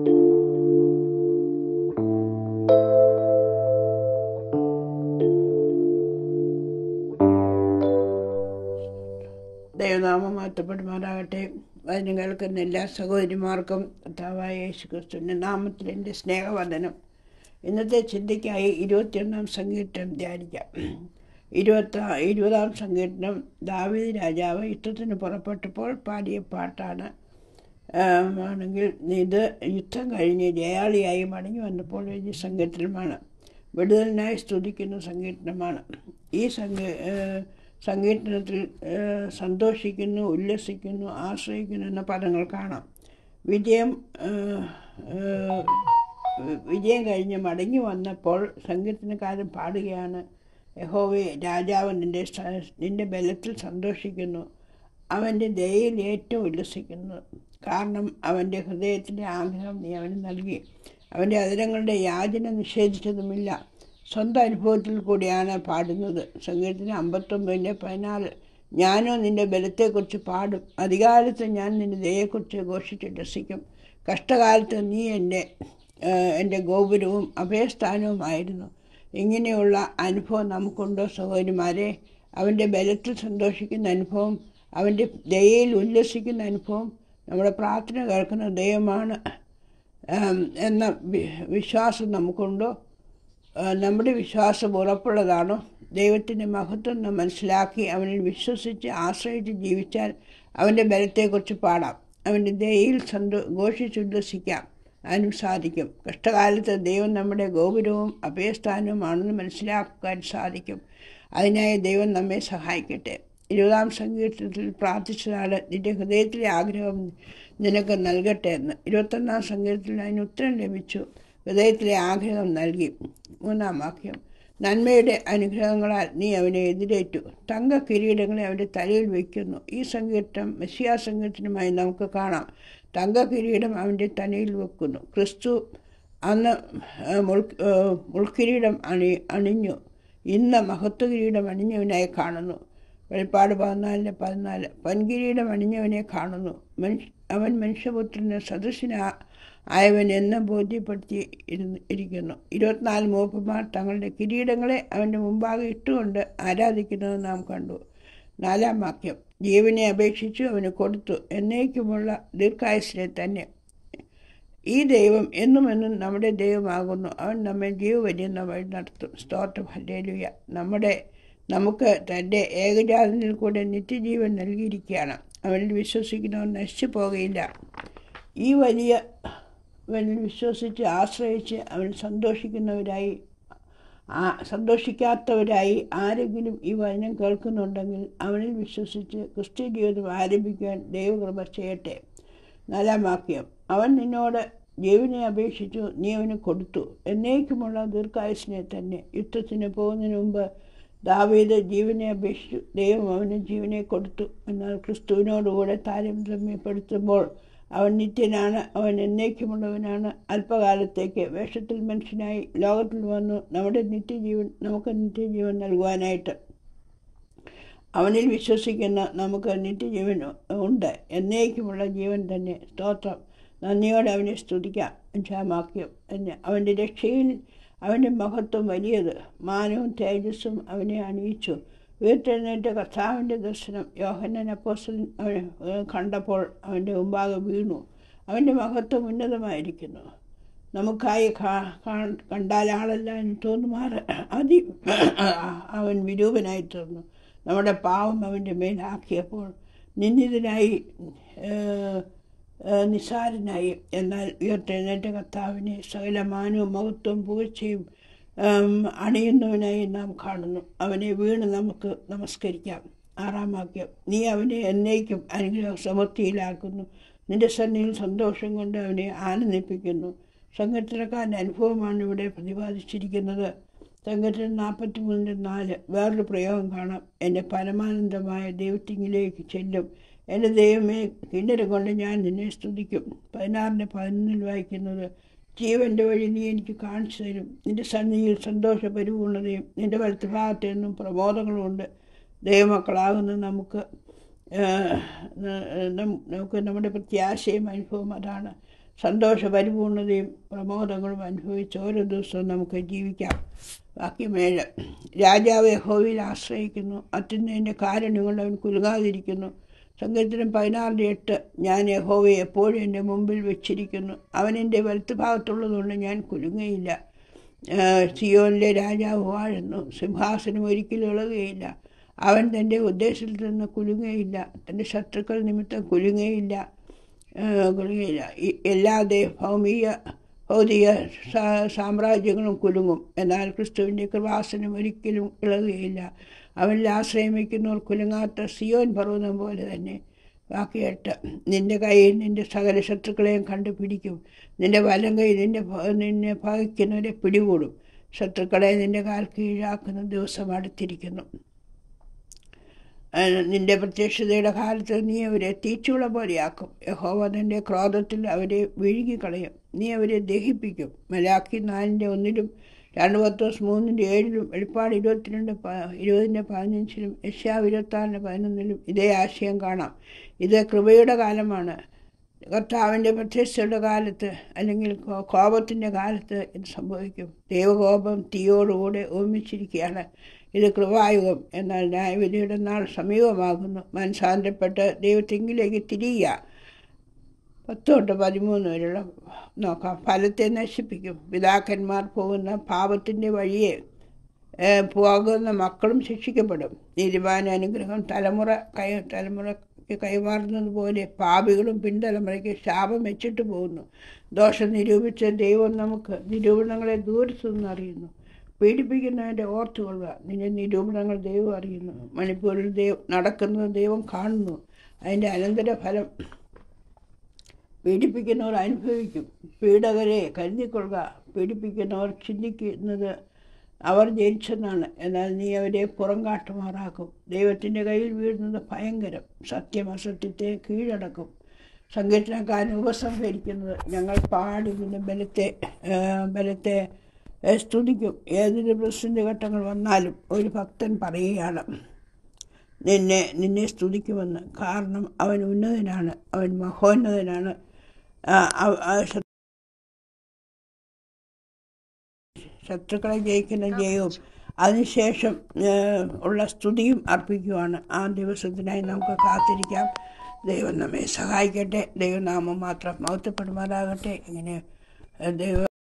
ദൈവനാമം മാറ്റപ്പെടുമാറാകട്ടെ വചനം കേൾക്കുന്ന എല്ലാ സഹോദരിമാർക്കും കർത്താവായ യേശു ക്രിസ്തുവിൻ്റെ നാമത്തിൽ എൻ്റെ സ്നേഹവന്ദനം ഇന്നത്തെ ചിന്തയ്ക്കായി ഇരുപത്തിയൊന്നാം സങ്കീർത്തനം ധ്യാനിക്കാം ഇരുപത്ത ഇരുപതാം സങ്കീർത്തനം ദാവീദ് രാജാവ് യുദ്ധത്തിന് പുറപ്പെട്ടപ്പോൾ പാടിയ പാട്ടാണ് ആം, ആണെങ്കിൽ ഇത് യുദ്ധം കഴിഞ്ഞ് ജയാളിയായി മടങ്ങി വന്നപ്പോൾ എഴുതിയ സങ്കീർത്തനമാണ് വിടുതലിനായി സ്തുതിക്കുന്ന സങ്കീർത്തനമാണ് ഈ സംഗ ഏഹ് സങ്കീർത്തനത്തിൽ ഏഹ് സന്തോഷിക്കുന്നു ഉല്ലസിക്കുന്നു ആശ്രയിക്കുന്നു എന്ന പദങ്ങൾ കാണാം വിജയം ഏഹ് ഏഹ് വിജയം കഴിഞ്ഞ് മടങ്ങി വന്നപ്പോൾ സങ്കീർത്തനക്കാരൻ പാടുകയാണ് യഹോവേ രാജാവ് നിൻ്റെ സ- നിൻ്റെ ബലത്തിൽ സന്തോഷിക്കുന്നു അവൻ്റെ ദയയിൽ ഏറ്റവും ഉല്ലസിക്കുന്നു കാരണം അവൻ്റെ ഹൃദയത്തിൻ്റെ ആഗ്രഹം നീ അവന് നൽകി അവൻ്റെ അതിരങ്ങളുടെ യാചന നിഷേധിച്ചതുമില്ല സ്വന്തം അനുഭവത്തിൽ കൂടിയാണ് പാടുന്നത് സംഗീതത്തിന് അമ്പത്തൊമ്പതിൻ്റെ പതിനാല് ഞാനോ നിൻ്റെ ബലത്തെക്കുറിച്ച് പാടും അധികാലത്ത് ഞാൻ നിൻ്റെ ദയയെക്കുറിച്ച് ഘോഷിച്ച് രസിക്കും കഷ്ടകാലത്ത് നീ എൻ്റെ ഏഹ്, എൻ്റെ ഗോപുരവും അഭയസ്ഥാനവുമായിരുന്നു ഇങ്ങനെയുള്ള അനുഭവം നമുക്കുണ്ടോ സഹോദരിമാരെ അവൻ്റെ ബലത്തിൽ സന്തോഷിക്കുന്ന അനുഭവം അവൻ്റെ ദയയിൽ ഉല്ലസിക്കുന്ന അനുഭവം നമ്മുടെ പ്രാർത്ഥന കേൾക്കുന്ന ദൈവമാണ് ഏം, എന്ന വി- വിശ്വാസം നമുക്കുണ്ടോ ആ, നമ്മുടെ വിശ്വാസം ഉറപ്പുള്ളതാണോ ദൈവത്തിൻ്റെ മഹത്വം നാം മനസ്സിലാക്കി അവനിൽ വിശ്വസിച്ച് ആശ്രയിച്ച് ജീവിച്ചാൽ അവൻ്റെ ബലത്തെക്കുറിച്ച് പാടാം അവൻ്റെ ദയയിൽ സന്തോ ഘോഷിച്ചുല്ലസിക്കാം അതിനും സാധിക്കും കഷ്ടകാലത്ത് ദൈവം നമ്മുടെ ഗോപുരവും അഭയസ്ഥാനവുമാണെന്ന് മനസ്സിലാക്കാൻ സാധിക്കും അതിനായി ദൈവം നമ്മെ സഹായിക്കട്ടെ ഇരുപതാം സങ്കീർത്തനത്തിൽ പ്രാർത്ഥിച്ചതാണ് നിന്റെ ഹൃദയത്തിലെ ആഗ്രഹം നിനക്ക് നൽകട്ടെ എന്ന് ഇരുപത്തൊന്നാം സങ്കീർത്തനത്തിൽ അതിന് ഉത്തരം ലഭിച്ചു ഹൃദയത്തിലെ ആഗ്രഹം നൽകി മൂന്നാം വാക്യം നന്മയുടെ അനുഗ്രഹങ്ങളാൽ നീ അവനെ എതിരേറ്റു തങ്ക കിരീടങ്ങളെ അവൻ്റെ തലയിൽ വയ്ക്കുന്നു ഈ സങ്കീർത്തനം മെസ്സിയ സങ്കീർത്തനമായി നമുക്ക് കാണാം തങ്ക കിരീടം അവൻ്റെ തലയിൽ വെക്കുന്നു ക്രിസ്തു അന്ന് ആ, മുൾ ആ, മുൾക്കിരീടം അണി അണിഞ്ഞു ഇന്ന് മഹത്വ കിരീടം അണിഞ്ഞവനായി കാണുന്നു വെളിപ്പാട് പതിനാലിന് പതിനാല് പൻകിരീടം അണിഞ്ഞവനെ കാണുന്നു മനുഷ്യ അവൻ മനുഷ്യപുത്രന് സദൃശന ആയവൻ എന്ന് ബോധ്യപ്പെടുത്തി ഇരുന്ന് ഇരിക്കുന്നു ഇരുപത്തിനാല് മൂപ്പന്മാർ തങ്ങളുടെ കിരീടങ്ങളെ അവൻ്റെ മുമ്പാകെ ഇട്ടുകൊണ്ട് ആരാധിക്കുന്നത് നാം കണ്ടു നാലാം വാക്യം ജീവനെ അപേക്ഷിച്ചു അവന് കൊടുത്തു എന്നേക്കുമുള്ള ദീർഘായുസിനെ തന്നെ ഈ ദൈവം എന്നും എന്നും നമ്മുടെ ദൈവമാകുന്നു അവൻ നമ്മെ ജീവപര്യന്ന വഴി നടത്തും സ്തോത്രം ഹല്ലേലൂയ നമ്മുടെ നമുക്ക് തൻ്റെ ഏകജാതനിൽ കൂടെ നിത്യജീവൻ നൽകിയിരിക്കുകയാണ് അവനിൽ വിശ്വസിക്കുന്നവൻ നശിച്ചു പോകുകയില്ല ഈ വലിയ അവനിൽ വിശ്വസിച്ച് ആശ്രയിച്ച് അവൻ സന്തോഷിക്കുന്നവരായി ആ സന്തോഷിക്കാത്തവരായി ആരെങ്കിലും ഈ വചനം കേൾക്കുന്നുണ്ടെങ്കിൽ അവനിൽ വിശ്വസിച്ച് ക്രിസ്ത്യ ജീവിതം ആരംഭിക്കാൻ ദൈവകൃപ ചെയ്യട്ടെ നാലാം വാക്യം അവൻ നിന്നോട് ജീവനെ അപേക്ഷിച്ചു നീ അവന് കൊടുത്തു എന്നേക്കുമുള്ള ദീർഘായുസിനെ തന്നെ യുദ്ധത്തിന് പോകുന്നതിന് മുമ്പ് ദാവീദ് ജീവനെ അപേക്ഷിച്ചു ദൈവം അവന് ജീവനെ കൊടുത്തു എന്നാൽ ക്രിസ്തുവിനോടുകൂടെ താരതമ്യപ്പെടുത്തുമ്പോൾ അവൻ നിത്യനാണ് അവൻ എന്നേക്കുമുള്ളവനാണ് അല്പകാലത്തേക്ക് വേഷത്തിൽ മനുഷ്യനായി ലോകത്തിൽ വന്നു നമ്മുടെ നിത്യജീവൻ നമുക്ക് നിത്യജീവൻ നൽകുവാനായിട്ട് അവനിൽ വിശ്വസിക്കുന്ന നമുക്ക് നിത്യജീവൻ ഉണ്ട് എന്നേക്കുമുള്ള ജീവൻ തന്നെ സ്തോത്രം നന്ദിയോടെ അവനെ സ്തുതിക്കാം അഞ്ചാം വാക്യം എന്ന് അവൻ്റെ രക്ഷയിൽ അവൻ്റെ മഹത്വം വലിയത് മാനവും തേജസ്സും അവനെ അണിയിച്ചു ഉയർത്തെഴുന്നേറ്റ കർത്താവിൻ്റെ ദർശനം യോഹന്നൻ അപ്പോസ്റ്റലൻ അവനെ ഏഹ്, കണ്ടപ്പോൾ അവൻ്റെ മുമ്പാകെ വീണു അവൻ്റെ മഹത്വം ഉന്നതമായിരിക്കുന്നു നമുക്കായി കാ- കാ- കണ്ടാൽ ആളല്ല എന്ന് തോന്നുമാറ് അതി അവൻ വിരൂപനായി തീർന്നു നമ്മുടെ പാവം അവൻ്റെ മേലാക്കിയപ്പോൾ നിന്ദിതനായി ഏഹ്, ഏഹ്, നിസ്സാരനായി എന്നാൽ ഉയർത്തെഴുന്നേറ്റ കർത്താവിനെ സകല മാനവും മഹത്വവും പുകഴ്ചയും ഉം, അണിയുന്നവനായി നാം കാണുന്നു അവനെ വീണ് നമുക്ക് നമസ്കരിക്കാം ആറാം വാക്യം നീ അവനെ എന്നേക്കും അനുഗ്രഹ സമൃദ്ധിയിലാക്കുന്നു നിന്റെ സന്നിധിയിൽ സന്തോഷം കൊണ്ട് അവനെ ആനന്ദിപ്പിക്കുന്നു സംഘടനക്കാരൻ്റെ അനുഭവമാണ് ഇവിടെ പ്രതിപാദിച്ചിരിക്കുന്നത് സംഘടന നാൽപ്പത്തി മൂന്നിൻ്റെ നാല് വേറൊരു പ്രയോഗം കാണാം എൻ്റെ പരമാനന്ദമായ ദൈവത്തിങ്കിലേക്ക് ചെല്ലും എൻ്റെ ദൈവമേ കിണ്ണരം കൊണ്ട് ഞാൻ നിന്നെ സ്തുതിക്കും പതിനാറിൻ്റെ പതിനൊന്നിൽ വായിക്കുന്നത് ജീവൻ്റെ വഴി നീ എനിക്ക് കാണിച്ചു തരും നിന്റെ സന്നിധിയിൽ സന്തോഷ പരിപൂർണതയും നിന്റെ വലത്ത് ഭാഗത്ത് നിന്നും പ്രബോധങ്ങളുമുണ്ട് ദൈവമക്കളാകുന്ന നമുക്ക് ഏഹ്, ന- നം- നമുക്ക് നമ്മുടെ പ്രത്യാശയും അനുഭവം അതാണ് സന്തോഷ പരിപൂർണതയും പ്രമോദങ്ങളും അനുഭവിച്ച് ഓരോ ദിവസവും നമുക്ക് ജീവിക്കാം വാക്യമേഴ് രാജാവ് യഹോവയിൽ ആശ്രയിക്കുന്നു അത്യുന്നതിൻ്റെ കാരണങ്ങൾ അവൻ കുലുങ്ങാതിരിക്കുന്നു സങ്കീർത്തനം പതിനാറിൻ്റെ എട്ട് ഞാൻ യഹോവയെ എപ്പോഴും എൻ്റെ മുമ്പിൽ വെച്ചിരിക്കുന്നു അവൻ എൻ്റെ വലത്ത് ഭാഗത്തുള്ളതുകൊണ്ട് ഞാൻ കുലുങ്ങയില്ല സിയോനിലെ രാജാവ് വാഴുന്നു സിംഹാസനം ഒരിക്കലും ഇളകുകയില്ല അവൻ തൻ്റെ ഉദ്ദേശത്തിൽ നിന്ന് കുലുങ്ങയില്ല തൻ്റെ ശത്രുക്കൾ നിമിത്തം കുലുങ്ങയില്ല കുലുങ്ങയില്ല എല്ലാതെ ഭൗമിക ഭൗതിക സാമ്രാജ്യങ്ങളും കുലുങ്ങും എന്നാൽ ക്രിസ്തുവിൻ്റെ കൃപാസനം ഒരിക്കലും ഇളകുകയില്ല അവനിൽ ആശ്രയം വയ്ക്കുന്നവർ കുലുങ്ങാത്ത സിയോൻ പർവ്വതം പോലെ തന്നെ ബാക്കിയെട്ട് നിന്റെ കൈയിൽ നിന്റെ സകല ശത്രുക്കളെയും കണ്ടുപിടിക്കും നിന്റെ വലം കൈ നിന്റെ നിന്നെ ഭവിക്കുന്നവരെ പിടികൂടും ശത്രുക്കളെ നിന്റെ കാൽ കീഴാക്കുന്ന ദിവസം അടുത്തിരിക്കുന്നു നിന്റെ പ്രത്യക്ഷതയുടെ കാലത്ത് നീ അവരെ തീച്ചുള പോലെയാക്കും യഹോവ തൻ്റെ ക്രോധത്തിൽ അവരെ വിഴുങ്ങിക്കളയും നീ അവരെ ദഹിപ്പിക്കും മലാക്കി നാലിൻ്റെ ഒന്നിലും രണ്ട് പത്തോസ് മൂന്നിൻ്റെ ഏഴിലും എളിപ്പാട് ഇരുപത്തിരണ്ട് ഇരുപതിൻ്റെ പതിനഞ്ചിലും യശാവ് ഇരുപത്താറിൻ്റെ പതിനൊന്നിലും ഇതേ ആശയം കാണാം ഇത് കൃപയുടെ കാലമാണ് കർത്താവിൻ്റെ പ്രത്യക്ഷയുടെ കാലത്ത് അല്ലെങ്കിൽ കോപത്തിൻ്റെ കാലത്ത് ഇത് സംഭവിക്കും ദൈവകോപം തീയോടുകൂടെ ഓർമ്മിച്ചിരിക്കുകയാണ് ഇത് കൃപായുഗം എന്നാൽ ന്യായവിധിയുടെ നാൾ സമീപമാകുന്നു മനസ്സാന്തരപ്പെട്ട് ദൈവത്തെങ്കിലേക്ക് തിരിയുക പത്ത് തൊട്ട് പതിമൂന്ന് വരെയുള്ള നോക്കാം ഫലത്തെ നശിപ്പിക്കും പിതാക്കന്മാർ പോകുന്ന പാപത്തിൻ്റെ വഴിയെ പോകുന്ന മക്കളും ശിക്ഷിക്കപ്പെടും നീതിമാന അനുഗ്രഹം തലമുറ കൈ തലമുറയ്ക്ക് കൈമാറുന്നത് പോലെ പാപികളും പിൻതലമുറയ്ക്ക് ശാപം വെച്ചിട്ട് പോകുന്നു ദോഷം നിരൂപിച്ച ദൈവം നമുക്ക് നിരൂപണങ്ങളെ ദൂരത്തു നിന്ന് അറിയുന്നു പീഡിപ്പിക്കുന്നവൻ്റെ ഓർത്തുകൊള്ളുക നിന്റെ നിരൂപണങ്ങൾ ദൈവം അറിയുന്നു മണിപ്പൂരിൽ ദൈവം നടക്കുന്നത് ദൈവം കാണുന്നു അതിൻ്റെ അനന്തരഫലം പീഡിപ്പിക്കുന്നവർ അനുഭവിക്കും പീഡകരെ കരുതിക്കൊള്ളുക പീഡിപ്പിക്കുന്നവർ ചിന്തിക്കുന്നത് അവർ ജനിച്ചെന്നാണ് എന്നാൽ നീ അവരെ പുറം കാട്ടുമാറാക്കും ദൈവത്തിൻ്റെ കയ്യിൽ വീഴുന്നത് ഭയങ്കരം സത്യം അസത്യത്തെ കീഴടക്കും സങ്കീർത്തനക്കാരൻ ഉപസംഹരിക്കുന്നത് ഞങ്ങൾ പാടി ഇതിൻ്റെ ബലത്തെ ബലത്തെ സ്തുതിക്കും ഏതൊരു പ്രതിസന്ധി ഘട്ടങ്ങൾ വന്നാലും ഒരു ഭക്തൻ പറയുകയാണ് നിന്നെ നിന്നെ സ്തുതിക്കുമെന്ന് കാരണം അവൻ ഉന്നതനാണ് അവൻ മഹോന്നതനാണ് ശത്രുക്കളെ ജയിക്കുന്ന ജയവും അതിനുശേഷം ഉള്ള സ്തുതിയും അർപ്പിക്കുവാണ് ആ ദിവസത്തിനായി നമുക്ക് കാത്തിരിക്കാം ദൈവം നമ്മെ സഹായിക്കട്ടെ ദൈവനാമം മാത്രം മഹത്വപ്പെടുമാറാകട്ടെ ഇങ്ങനെ ദൈവ